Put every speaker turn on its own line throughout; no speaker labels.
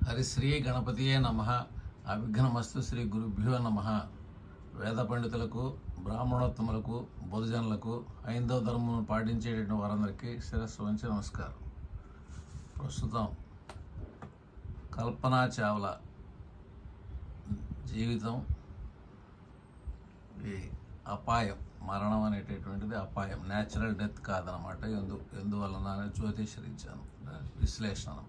హరి శ్రీ గణపతియే నమ అవిఘ్నమస్తు శ్రీ గురుభ్యో నమ వేద పండితులకు బ్రాహ్మణోత్తములకు బుధజనులకు ఐందవ ధర్మం పాటించేటటువంటి వారందరికీ శిరస్సు వంచి నమస్కారం ప్రస్తుతం కల్పనా చావ్లా జీవితం ఈ అపాయం మరణం అనేటటువంటిది అపాయం న్యాచురల్ డెత్ కాదనమాట ఎందు ఎందువలన అనేది జ్యోతిషరీత్యాను విశ్లేషణ అనమాట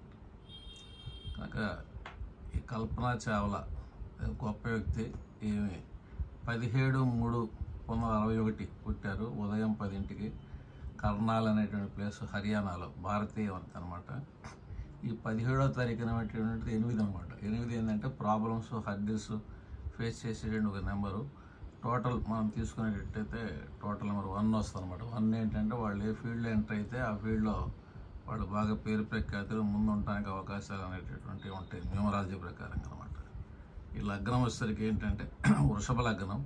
కనుక ఈ కల్పన చావ్లా గొప్ప వ్యక్తి ఈమె పదిహేడు మూడు పంతొమ్మిది వందల అరవై ఒకటి పుట్టారు ఉదయం పదింటికి కర్నాల్ అనేటువంటి ప్లేస్ హర్యానాలో భారతీయ అనమాట ఈ పదిహేడో తారీఖున అనేటువంటిది ఎనిమిది అనమాట ఎనిమిది ఏంటంటే ప్రాబ్లమ్స్ హర్డిల్స్ ఫేస్ చేసేటువంటి ఒక నెంబరు టోటల్ మనం తీసుకునేటట్టయితే టోటల్ నెంబర్ వన్ వస్తుంది అనమాట వన్ ఏంటంటే వాళ్ళు ఏ ఫీల్డ్లో ఎంటర్ అయితే ఆ ఫీల్డ్లో వాళ్ళు బాగా పేరు ప్రఖ్యాతులు ముందు ఉండడానికి అవకాశాలు అనేటటువంటివి ఉంటాయి న్యూమరాలజీ ప్రకారంగా అనమాట ఈ లగ్నం వచ్చేసరికి ఏంటంటే వృషభ లగ్నం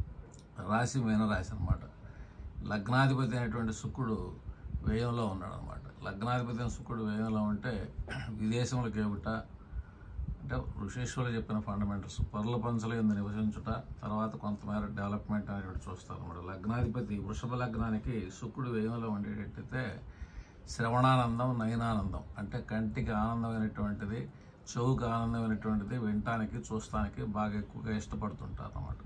రాశి మీన రాశి అనమాట లగ్నాధిపతి అయినటువంటి శుక్రుడు వ్యయంలో ఉన్నాడు అనమాట లగ్నాధిపతి అయిన శుక్రుడు వ్యయంలో ఉంటే విదేశంలో కేబుట అంటే ఋషేశ్వరులు చెప్పిన ఫండమెంటల్స్ పర్ల పంచల ఎందు నివసించుట తర్వాత కొంతమేర డెవలప్మెంట్ అనేటువంటి చూస్తారు అనమాట లగ్నాధిపతి వృషభ లగ్నానికి శుక్రుడు వ్యయంలో ఉండేటట్టయితే శ్రవణానందం నయనానందం అంటే కంటికి ఆనందమైనటువంటిది చెవుకి ఆనందమైనటువంటిది వినటానికి చూస్తానికి బాగా ఎక్కువగా ఇష్టపడుతుంటారు అన్నమాట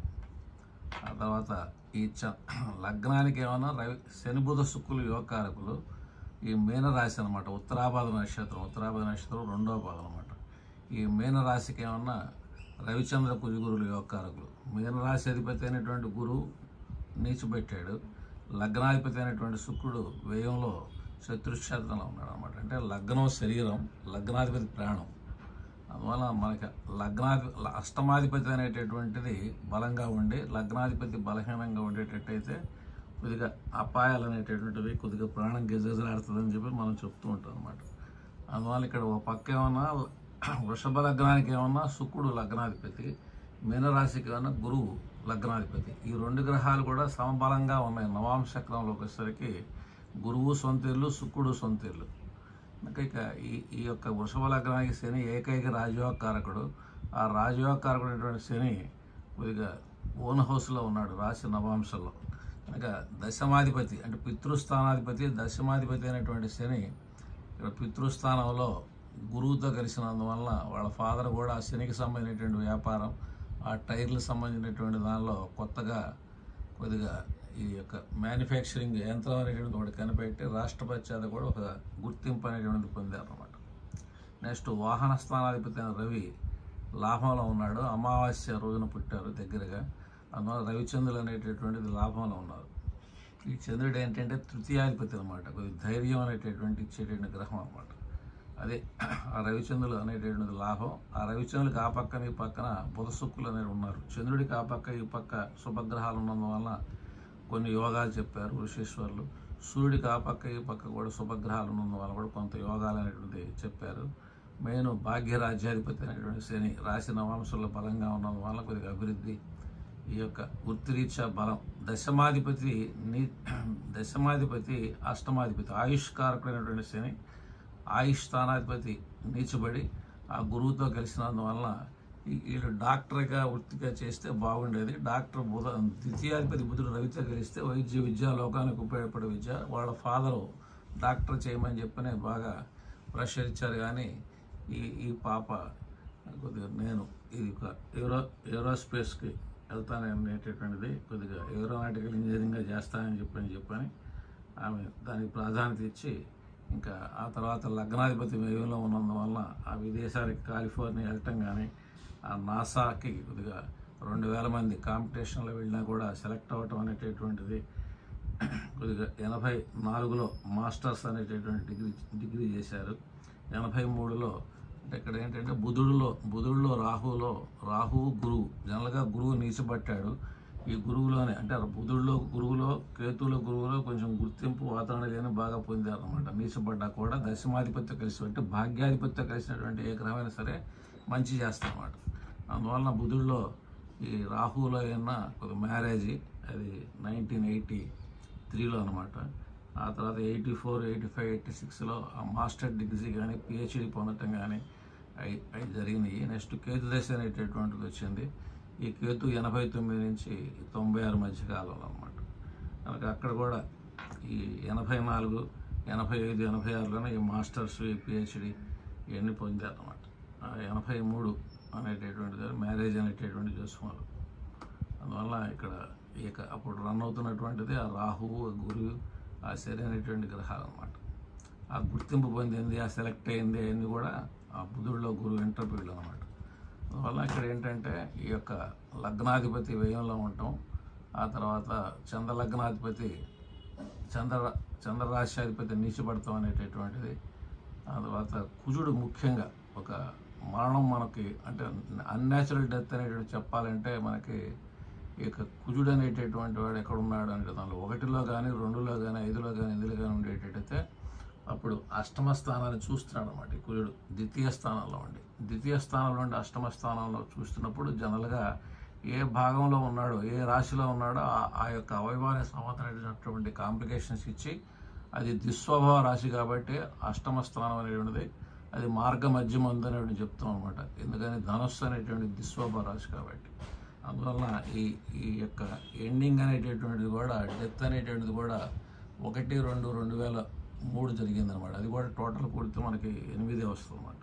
ఆ తర్వాత ఈ చ లగ్నానికి ఏమన్నా రవి శని బుధ శుక్రులు యోగకారకులు ఈ మీనరాశి అనమాట ఉత్తరాభాద నక్షత్రం ఉత్తరాభాద నక్షత్రం రెండవ భాగం అనమాట ఈ మీనరాశికి ఏమన్నా రవిచంద్ర కుజగురులు యోగకారకులు మీనరాశి అధిపతి అయినటువంటి గురువు నీచిపెట్టాడు లగ్నాధిపతి అయినటువంటి శుక్రుడు వ్యయంలో శత్రుక్షేత్రంలో ఉన్నాడు అనమాట అంటే లగ్నం శరీరం లగ్నాధిపతి ప్రాణం అందువల్ల మనకి లగ్నాధి అష్టమాధిపతి అనేటటువంటిది బలంగా ఉండి లగ్నాధిపతి బలహీనంగా ఉండేటట్టయితే కొద్దిగా అపాయాలు అనేటటువంటివి కొద్దిగా ప్రాణం గిజగిజలాడుతుందని చెప్పి మనం చెప్తూ ఉంటాం అనమాట అందువల్ల ఇక్కడ ఒక పక్క ఏమన్నా వృషభ లగ్నానికి ఏమన్నా శుక్రుడు లగ్నాధిపతి మీనరాశికి ఏమన్నా గురువు లగ్నాధిపతి ఈ రెండు గ్రహాలు కూడా సమబలంగా ఉన్నాయి నవాంశక్రంలోకి వచ్చేసరికి గురువు సొంతేళ్ళు శుక్రుడు సొంతేళ్ళు ఇంకా ఇక ఈ ఈ యొక్క వృషభ లగ్నానికి శని ఏకైక రాజయోగ కారకుడు ఆ రాజయోగ కారకుడైనటువంటి శని కొద్దిగా ఓన్ హౌస్లో ఉన్నాడు రాశి నవాంశంలో కనుక దశమాధిపతి అంటే పితృస్థానాధిపతి దశమాధిపతి అయినటువంటి శని ఇక్కడ పితృస్థానంలో గురువుతో కలిసినందువల్ల వాళ్ళ ఫాదర్ కూడా ఆ శనికి సంబంధించినటువంటి వ్యాపారం ఆ టైర్లకు సంబంధించినటువంటి దానిలో కొత్తగా కొద్దిగా ఈ యొక్క మ్యానుఫ్యాక్చరింగ్ యంత్రం అనేటువంటిది ఒకటి కనిపెట్టి రాష్ట్రపతి చేత కూడా ఒక గుర్తింపు అనేటువంటిది పొందారన్నమాట నెక్స్ట్ వాహన స్థానాధిపతి అయిన రవి లాభంలో ఉన్నాడు అమావాస్య రోజున పుట్టారు దగ్గరగా అందువల్ల రవిచంద్రులు అనేటటువంటిది లాభంలో ఉన్నారు ఈ చంద్రుడు ఏంటంటే తృతీయాధిపతి అనమాట కొద్ది ధైర్యం అనేటటువంటి ఇచ్చేటువంటి గ్రహం అనమాట అదే ఆ రవిచంద్రులు అనేటటువంటిది లాభం ఆ రవిచంద్రుడికి ఆ పక్కన ఈ పక్కన బుధ శుక్రులు అనేవి ఉన్నారు చంద్రుడికి ఆ పక్క ఈ పక్క శుభగ్రహాలు ఉన్నందువల్ల కొన్ని యోగాలు చెప్పారు ఋషేశ్వర్లు సూర్యుడికి ఆ పక్క ఈ పక్క కూడా శుభగ్రహాలు ఉన్నందువల్ల కూడా కొంత యోగాలు అనేటువంటిది చెప్పారు మెయిన్ భాగ్య రాజ్యాధిపతి అనేటువంటి శని రాశి నవాంశంలో బలంగా ఉన్నందువల్ల కొద్దిగా అభివృద్ధి ఈ యొక్క వృత్తిరీత్యా బలం దశమాధిపతి నీ దశమాధిపతి అష్టమాధిపతి ఆయుష్ కారకుడైనటువంటి శని ఆయుష్ స్థానాధిపతి నీచబడి ఆ గురువుతో కలిసినందువలన ఈ- వీళ్ళు డాక్టర్గా వృత్తిగా చేస్తే బాగుండేది డాక్టర్ బుధ ద్వితీయాధిపతి బుధుడు రవితో కలిస్తే వైద్య విద్య లోకానికి ఉపయోగపడే విద్య వాళ్ళ ఫాదరు డాక్టర్ చేయమని చెప్పని బాగా ప్రెషర్ ఇచ్చారు కానీ ఈ ఈ పాప కొద్దిగా నేను ఇది ఒక ఏరో ఏరోస్పేస్కి వెళ్తాననేటటువంటిది కొద్దిగా ఏరోనాటికల్ ఇంజనీరింగ్గా చేస్తానని చెప్పని చెప్పని ఆమె దానికి ప్రాధాన్యత ఇచ్చి ఇంకా ఆ తర్వాత లగ్నాధిపతి వ్యయంలో ఉన్నందువల్ల ఆ విదేశాలకి కాలిఫోర్నియా వెళ్ళటం కానీ ఆ నాసాకి కొద్దిగా రెండు వేల మంది కాంపిటీషన్లో వెళ్ళినా కూడా సెలెక్ట్ అవ్వటం అనేటటువంటిది కొద్దిగా ఎనభై నాలుగులో మాస్టర్స్ అనేటటువంటి డిగ్రీ డిగ్రీ చేశారు ఎనభై మూడులో అంటే ఇక్కడ ఏంటంటే బుధుడిలో బుధుడిలో రాహులో రాహువు గురువు జనరల్గా గురువు నీచబట్టాడు ఈ గురువులోనే అంటే బుధుడిలో గురువులో కేతువులో గురువులో కొంచెం గుర్తింపు వాతావరణ లేని బాగా పొందారు అనమాట నీచబడ్డా కూడా దశమాధిపత్యం కలిసి అంటే భాగ్యాధిపత్యం కలిసినటువంటి ఏ గ్రహమైనా సరే మంచి చేస్తారన్నమాట అందువలన బుధుడిలో ఈ రాహులో అయినా ఒక మ్యారేజీ అది నైన్టీన్ ఎయిటీ త్రీలో అనమాట ఆ తర్వాత eighty four eighty five eighty సిక్స్లో ఆ మాస్టర్ డిగ్రీ కానీ పిహెచ్డి పొందటం కానీ అవి అవి జరిగినాయి నెక్స్ట్ కేతు దశ అనేటటువంటిది వచ్చింది ఈ కేతు ఎనభై తొమ్మిది నుంచి తొంభై ఆరు మధ్య కాలంలో అనమాట కనుక అక్కడ కూడా ఈ ఎనభై నాలుగు ఎనభై ఐదు ఎనభై ఆరులోనే ఈ మాస్టర్స్ ఈ పిహెచ్డి ఇవన్నీ పొందారు అనమాట ఎనభై మూడు అనేటటువంటిది మ్యారేజ్ అనేటటువంటి చేసుకున్నారు అందువల్ల ఇక్కడ ఇక అప్పుడు రన్ అవుతున్నటువంటిది ఆ రాహువు ఆ గురువు ఆ శని అనేటువంటి గ్రహాలు అనమాట ఆ గుర్తింపు పొందింది ఆ సెలెక్ట్ అయింది అవన్నీ కూడా ఆ బుధుడిలో గురువు ఇంటర్వ్యూలు అనమాట అందువల్ల ఇక్కడ ఏంటంటే ఈ యొక్క లగ్నాధిపతి వ్యయంలో ఉండటం ఆ తర్వాత చంద్ర లగ్నాధిపతి చంద్ర చంద్రరాశ్యాధిపతి నీచపడతాం అనేటటువంటిది ఆ తర్వాత కుజుడు ముఖ్యంగా ఒక మరణం మనకి అంటే అన్యాచురల్ డెత్ అనేటువంటి చెప్పాలంటే మనకి ఈ యొక్క కుజుడు అనేటటువంటి వాడు ఎక్కడ ఉన్నాడు అంటే దానిలో ఒకటిలో కానీ రెండులో కానీ ఐదులో కానీ ఎనిమిదిలో కానీ ఉండేటట్టయితే అప్పుడు అష్టమ స్థానాన్ని చూస్తున్నాడు అనమాట ఈ కుజుడు ద్వితీయ స్థానంలో ఉండి ద్వితీయ స్థానంలో ఉండి అష్టమ స్థానంలో చూస్తున్నప్పుడు జనరల్గా ఏ భాగంలో ఉన్నాడో ఏ రాశిలో ఉన్నాడో ఆ- ఆ యొక్క అవయవానికి సంబంధించినటువంటి కాంప్లికేషన్స్ ఇచ్చి అది దుస్వభావ రాశి కాబట్టి అష్టమ స్థానం అనేటువంటిది అది మార్గ మధ్యం ఉందని చెప్తాం అనమాట ఎందుకని ధనస్సు అనేటువంటి దుస్వభావ రాశి కాబట్టి అందువలన ఈ ఈ యొక్క ఎండింగ్ అనేటటువంటిది కూడా డెత్ అనేటువంటిది కూడా ఒకటి రెండు రెండు వేల మూడు జరిగిందనమాట అది కూడా టోటల్ కూడితే మనకి ఎనిమిదే వస్తుంది అనమాట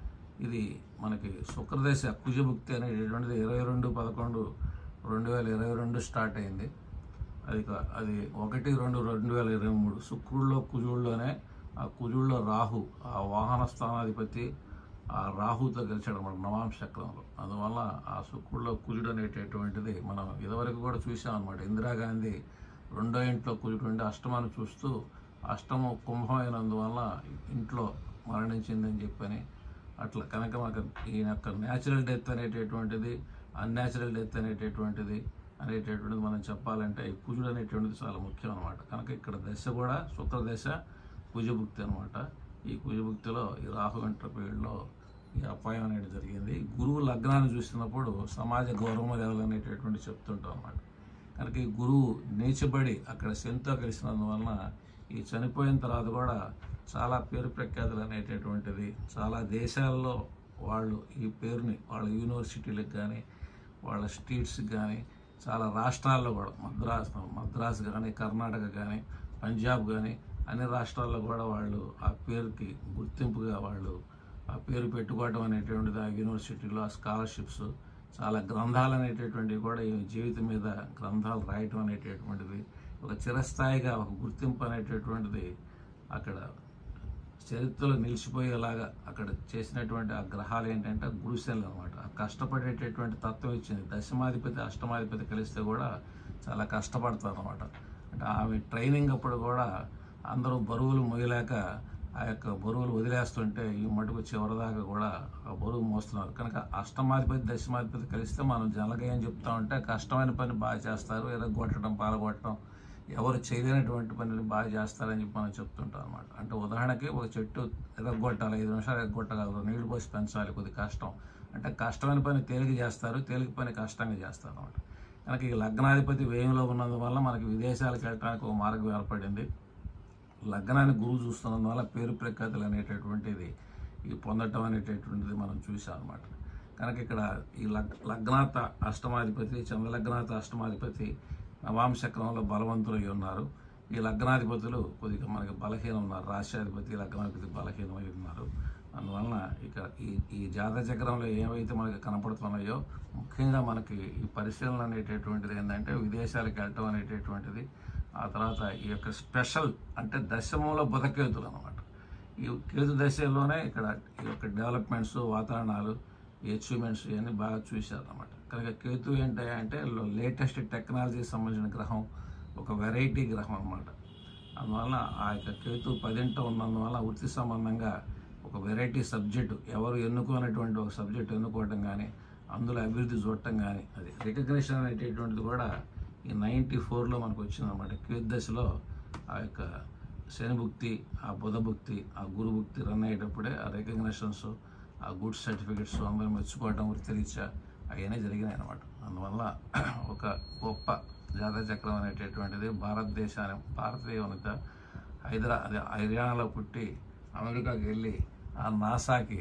ఇది మనకి శుక్రదశ కుజభుక్తి అనేటటువంటిది ఇరవై రెండు పదకొండు రెండు వేల ఇరవై రెండు స్టార్ట్ అయింది అది కా- అది ఒకటి రెండు రెండు వేల ఇరవై మూడు శుక్రుల్లో కుజుల్లోనే ఆ కుజుల్లో రాహు ఆ వాహన స్థానాధిపతి ఆ రాహుతో గెలిచాడు అనమాట నవాంశ చక్రంలో అందువల్ల ఆ శుక్రుల్లో కుజుడు అనేటటువంటిది మనం ఇదివరకు కూడా చూసాం అనమాట ఇందిరాగాంధీ రెండో ఇంట్లో కుజుడు ఉండి అష్టమాన్ని చూస్తూ అష్టము కుంభం అయినందువల్ల ఇంట్లో మరణించిందని చెప్పని అట్లా కనుక మనకు ఈ యొక్క న్యాచురల్ డెత్ అనేటటువంటిది అన్యాచురల్ డెత్ అనేటటువంటిది అనేటటువంటిది మనం చెప్పాలంటే ఈ కుజుడు అనేటువంటిది చాలా ముఖ్యం అనమాట కనుక ఇక్కడ దశ కూడా శుక్ర దశ కుజభుక్తి అనమాట ఈ కుజభుక్తిలో ఈ రాహు ఇంటర్ పీరియడ్లో ఈ అపాయం అనేది జరిగింది గురువు లగ్నాన్ని చూసినప్పుడు సమాజ గౌరవ మర్యాదలు అనేటటువంటి చెప్తుంటాం అనమాట కనుక ఈ గురువు నీచబడి అక్కడ శనితో కలిసినందువలన ఈ చనిపోయిన తర్వాత కూడా చాలా పేరు ప్రఖ్యాతులు అనేటటువంటిది చాలా దేశాల్లో వాళ్ళు ఈ పేరుని వాళ్ళ యూనివర్సిటీలకు కానీ వాళ్ళ స్ట్రీట్స్కి కానీ చాలా రాష్ట్రాల్లో కూడా మద్రాస్ మద్రాస్ కానీ కర్ణాటక కానీ పంజాబ్ కానీ అన్ని రాష్ట్రాల్లో కూడా వాళ్ళు ఆ పేరుకి గుర్తింపుగా వాళ్ళు ఆ పేరు పెట్టుకోవడం అనేటువంటిది ఆ యూనివర్సిటీలో ఆ స్కాలర్షిప్స్ చాలా గ్రంథాలు అనేటటువంటివి కూడా ఈ జీవితం మీద గ్రంథాలు రాయటం అనేటటువంటిది ఒక చిరస్థాయిగా ఒక గుర్తింపు అనేటటువంటిది అక్కడ చరిత్రలో నిలిచిపోయేలాగా అక్కడ చేసినటువంటి ఆ గ్రహాలు ఏంటంటే గురుశనులు అనమాట ఆ కష్టపడేటటువంటి తత్వం ఇచ్చింది దశమాధిపతి అష్టమాధిపతి కలిస్తే కూడా చాలా కష్టపడతారు అనమాట అంటే ఆమె ట్రైనింగ్ అప్పుడు కూడా అందరూ బరువులు మోయలేక ఆ యొక్క బరువులు వదిలేస్తుంటే ఈ మటుకు చివరిదాకా కూడా ఆ బరువు మోస్తున్నారు కనుక అష్టమాధిపతి దశమాధిపతి కలిస్తే మనం జనరల్గా ఏం చెప్తా ఉంటే కష్టమైన పని బాగా చేస్తారు ఎరగొట్టడం పాలగొట్టడం ఎవరు చేయలేనటువంటి పనిని బాగా చేస్తారని చెప్పి మనం చెప్తుంటాం అనమాట అంటే ఉదాహరణకి ఒక చెట్టు ఎరగొట్టాలి ఐదు నిమిషాలు ఎరగొట్టగలరు నీళ్లు పోసి పెంచాలి కొద్ది కష్టం అంటే కష్టమైన పని తేలిక చేస్తారు తేలిక పని కష్టంగా చేస్తారు అనమాట కనుక ఈ లగ్నాధిపతి వ్యయంలో ఉన్నందువల్ల మనకి విదేశాలకు వెళ్ళడానికి ఒక మార్గం ఏర్పడింది లగ్నాన్ని గురువు చూస్తున్నందువల్ల పేరు ప్రఖ్యాతులు అనేటటువంటిది ఈ పొందటం అనేటటువంటిది మనం చూసాం అనమాట కనుక ఇక్కడ ఈ లగ్ లగ్నాత అష్టమాధిపతి చంద్రలగ్నాత అష్టమాధిపతి నవాంశక్రమంలో బలవంతులై ఉన్నారు ఈ లగ్నాధిపతులు కొద్దిగా మనకి బలహీనం ఉన్నారు రాష్ట్రాధిపతి లగ్నాధిపతి బలహీనమై ఉన్నారు అందువలన ఇక ఈ ఈ జాతక చక్రంలో ఏవైతే మనకి కనపడుతున్నాయో ముఖ్యంగా మనకి ఈ పరిశీలన అనేటటువంటిది ఏంటంటే విదేశాలకు వెళ్ళటం అనేటటువంటిది ఆ తర్వాత ఈ యొక్క స్పెషల్ అంటే దశమంలో బుధకేతులు అనమాట ఈ కేతు దశలోనే ఇక్కడ ఈ యొక్క డెవలప్మెంట్స్ వాతావరణాలు అచీవ్మెంట్స్ ఇవన్నీ బాగా చూశారు అనమాట కనుక కేతు ఏంటి అంటే లేటెస్ట్ టెక్నాలజీకి సంబంధించిన గ్రహం ఒక వెరైటీ గ్రహం అనమాట అందువలన ఆ యొక్క కేతు పదింట ఉన్నందువల్ల వృత్తి సంబంధంగా ఒక వెరైటీ సబ్జెక్టు ఎవరు ఎన్నుకోనటువంటి ఒక సబ్జెక్ట్ ఎన్నుకోవటం కానీ అందులో అభివృద్ధి చూడటం కానీ అది రికగ్నిషన్ అనేటటువంటిది కూడా ఈ నైంటీ ఫోర్లో మనకు వచ్చిందన్నమాట కేతు దశలో ఆ యొక్క శని భుక్తి ఆ బుధ భుక్తి ఆ గురు భుక్తి రన్ అయ్యేటప్పుడే ఆ రికగ్నిషన్స్ ఆ గుడ్ సర్టిఫికెట్స్ అందరూ మెచ్చుకోవడం వృత్తిరీత్యా అవన్నీ జరిగినాయి అనమాట అందువల్ల ఒక గొప్ప జాతక చక్రం అనేటటువంటిది భారతదేశాన్ని భారతీయ వనిత హైదరా అదే హర్యానాలో పుట్టి అమెరికాకి వెళ్ళి ఆ నాసాకి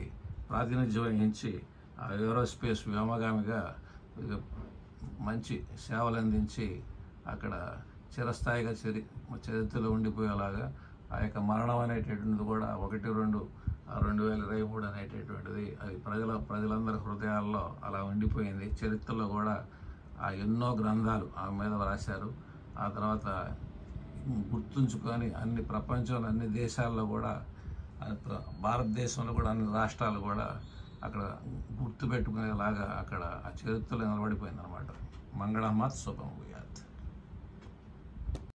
ప్రాతినిధ్యం వహించి ఆ ఏరోస్పేస్ వ్యోమగామిగా ఇక మంచి సేవలు అందించి అక్కడ చిరస్థాయిగా చరి చరిత్రలో ఉండిపోయేలాగా ఆ యొక్క మరణం అనేటటువంటిది కూడా ఒకటి రెండు ఆ రెండు వేల ఇరవై మూడు అనేటటువంటిది అది ప్రజల ప్రజలందరి హృదయాల్లో అలా ఉండిపోయింది చరిత్రలో కూడా ఆ ఎన్నో గ్రంథాలు ఆమె మీద రాశారు ఆ తర్వాత గుర్తుంచుకొని అన్ని ప్రపంచంలో అన్ని దేశాల్లో కూడా ఆ ప్ర- భారతదేశంలో కూడా అన్ని రాష్ట్రాలు కూడా అక్కడ గుర్తుపెట్టుకునేలాగా అక్కడ ఆ చరిత్రలో నిలబడిపోయింది అనమాట మంగళమాత్ శుభం భూయాత్